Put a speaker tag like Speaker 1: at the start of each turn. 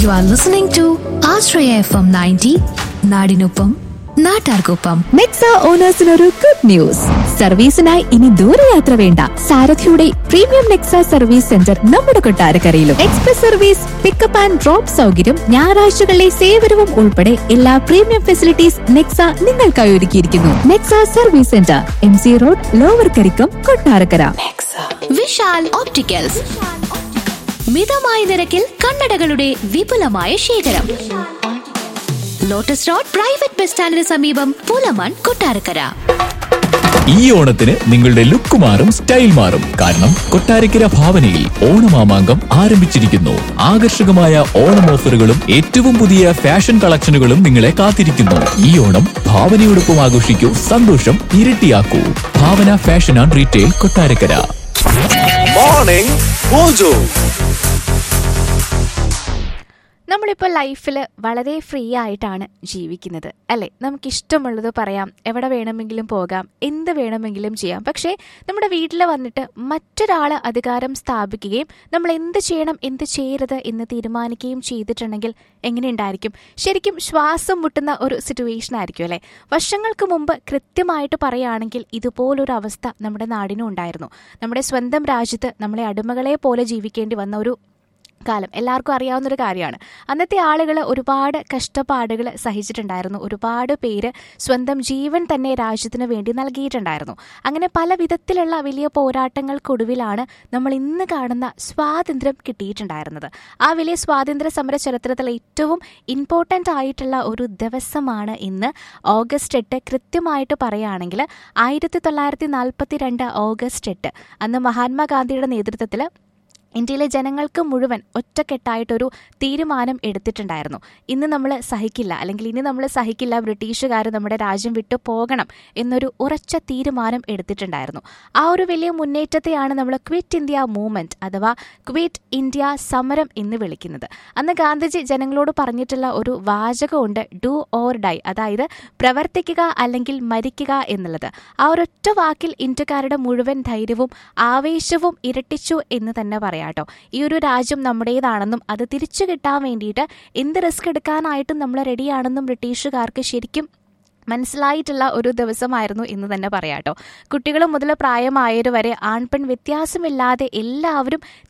Speaker 1: You are listening to Ashraya FM 90, നാടിനൊപ്പം നാട്ടാർക്കൊപ്പം
Speaker 2: Nexa ഓണേഴ്സിനൊരു ഗുഡ് ന്യൂസ് സർവീസിനായി ഇനി ദൂരയാത്ര വേണ്ട സാരഥിയുടെ പ്രീമിയം നെക്സ സർവീസ് സെന്റർ നമ്മുടെ കൊട്ടാരക്കരയിലും express service pickup and drop സൗകര്യം ഞായറാഴ്ചകളിലെ സേവനവും ഉൾപ്പെടെ എല്ലാ പ്രീമിയം ഫെസിലിറ്റീസ് നെക്സ നിങ്ങൾക്കായി ഒരുക്കിയിരിക്കുന്നു Nexa service centre M C road lower Karikkam Kottarakkara
Speaker 1: Vishal opticals മിതമായ നിരക്കിൽ കണ്ണടകളുടെ വിപുലമായ ശേഖരം ലോട്ടസ് റോഡ് പ്രൈവറ്റ് ബസ് സ്റ്റാൻഡിന് സമീപം പുലമൺ കൊട്ടാരക്കര
Speaker 3: ഈ ഓണത്തിന് നിങ്ങളുടെ ലുക്ക് മാറും സ്റ്റൈൽ മാറും കാരണം കൊട്ടാരക്കര ഭാവനയിൽ ഓണമാമാങ്കം ആരംഭിച്ചിരിക്കുന്നു ആകർഷകമായ ഓണം ഓഫറുകളും ഏറ്റവും പുതിയ ഫാഷൻ കളക്ഷനുകളും നിങ്ങളെ കാത്തിരിക്കുന്നു ഈ ഓണം ഭാവനയോടൊപ്പം ആഘോഷിക്കൂ സന്തോഷം ഇരട്ടിയാക്കൂ Bhavana fashion and retail Kottarakkara
Speaker 4: morning mojo
Speaker 5: നമ്മളിപ്പോൾ ലൈഫിൽ വളരെ ഫ്രീ ആയിട്ടാണ് ജീവിക്കുന്നത് അല്ലേ നമുക്കിഷ്ടമുള്ളത് പറയാം എവിടെ വേണമെങ്കിലും പോകാം എന്ത് വേണമെങ്കിലും ചെയ്യാം പക്ഷേ നമ്മുടെ വീട്ടിൽ വന്നിട്ട് മറ്റൊരാൾ അധികാരം സ്ഥാപിക്കുകയും നമ്മൾ എന്ത് ചെയ്യണം എന്ത് ചെയ്യരുത് എന്ന് തീരുമാനിക്കുകയും ചെയ്തിട്ടുണ്ടെങ്കിൽ എങ്ങനെയുണ്ടായിരിക്കും ശരിക്കും ശ്വാസം മുട്ടുന്ന ഒരു സിറ്റുവേഷൻ ആയിരിക്കും അല്ലേ വർഷങ്ങൾക്ക് മുമ്പ് കൃത്യമായിട്ട് പറയുകയാണെങ്കിൽ ഇതുപോലൊരു അവസ്ഥ നമ്മുടെ നാടിനും ഉണ്ടായിരുന്നു നമ്മുടെ സ്വന്തം രാജ്യത്ത് നമ്മളെ അടിമകളെ പോലെ ജീവിക്കേണ്ടി വന്ന ഒരു കാലം എല്ലാവർക്കും അറിയാവുന്നൊരു കാര്യമാണ് അന്നത്തെ ആളുകൾ ഒരുപാട് കഷ്ടപ്പാടുകൾ സഹിച്ചിട്ടുണ്ടായിരുന്നു ഒരുപാട് പേര് സ്വന്തം ജീവൻ തന്നെ രാജ്യത്തിന് വേണ്ടി നൽകിയിട്ടുണ്ടായിരുന്നു അങ്ങനെ പല വിധത്തിലുള്ള വലിയ പോരാട്ടങ്ങൾക്കൊടുവിലാണ് നമ്മൾ ഇന്ന് കാണുന്ന സ്വാതന്ത്ര്യം കിട്ടിയിട്ടുണ്ടായിരുന്നത് ആ വലിയ സ്വാതന്ത്ര്യ സമര ചരിത്രത്തിൽ ഏറ്റവും ഇമ്പോർട്ടൻ്റ് ആയിട്ടുള്ള ഒരു ദിവസമാണ് ഇന്ന് ഓഗസ്റ്റ് എട്ട് കൃത്യമായിട്ട് പറയുകയാണെങ്കിൽ ആയിരത്തി തൊള്ളായിരത്തി നാൽപ്പത്തി രണ്ട് ഓഗസ്റ്റ് എട്ട് അന്ന് മഹാത്മാഗാന്ധിയുടെ നേതൃത്വത്തിൽ ഇന്ത്യയിലെ ജനങ്ങൾക്ക് മുഴുവൻ ഒറ്റക്കെട്ടായിട്ടൊരു തീരുമാനം എടുത്തിട്ടുണ്ടായിരുന്നു ഇന്ന് നമ്മൾ സഹിക്കില്ല അല്ലെങ്കിൽ ഇനി നമ്മൾ സഹിക്കില്ല ബ്രിട്ടീഷുകാർ നമ്മുടെ രാജ്യം വിട്ടു പോകണം എന്നൊരു ഉറച്ച തീരുമാനം എടുത്തിട്ടുണ്ടായിരുന്നു ആ ഒരു വലിയ മുന്നേറ്റത്തെയാണ് നമ്മൾ ക്വിറ്റ് ഇന്ത്യ മൂവ്മെന്റ് അഥവാ ക്വിറ്റ് ഇന്ത്യ സമരം എന്ന് വിളിക്കുന്നത് അന്ന് ഗാന്ധിജി ജനങ്ങളോട് പറഞ്ഞിട്ടുള്ള ഒരു വാചകമുണ്ട് ഡു ഓർ ഡൈ അതായത് പ്രവർത്തിക്കുക അല്ലെങ്കിൽ മരിക്കുക എന്നുള്ളത് ആ ഒരൊറ്റ വാക്കിൽ ഇന്ത്യക്കാരുടെ മുഴുവൻ ധൈര്യവും ആവേശവും ഇരട്ടിച്ചു എന്ന് തന്നെ പറയാട്ടോ ഈ ഒരു രാജ്യം നമ്മുടേതാണെന്നും അത് തിരിച്ചു കിട്ടാൻ വേണ്ടിയിട്ട് എന്ത് റിസ്ക് എടുക്കാനായിട്ടും നമ്മൾ റെഡിയാണെന്നും ബ്രിട്ടീഷുകാർക്ക് ശരിക്കും മനസ്സിലായിട്ടുള്ള ഒരു ദിവസമായിരുന്നു എന്ന് തന്നെ പറയാട്ടോ കുട്ടികൾ മുതൽ പ്രായമായവർ വരെ ആൺപെൺ വ്യത്യാസമില്ലാതെ എല്ലാവരും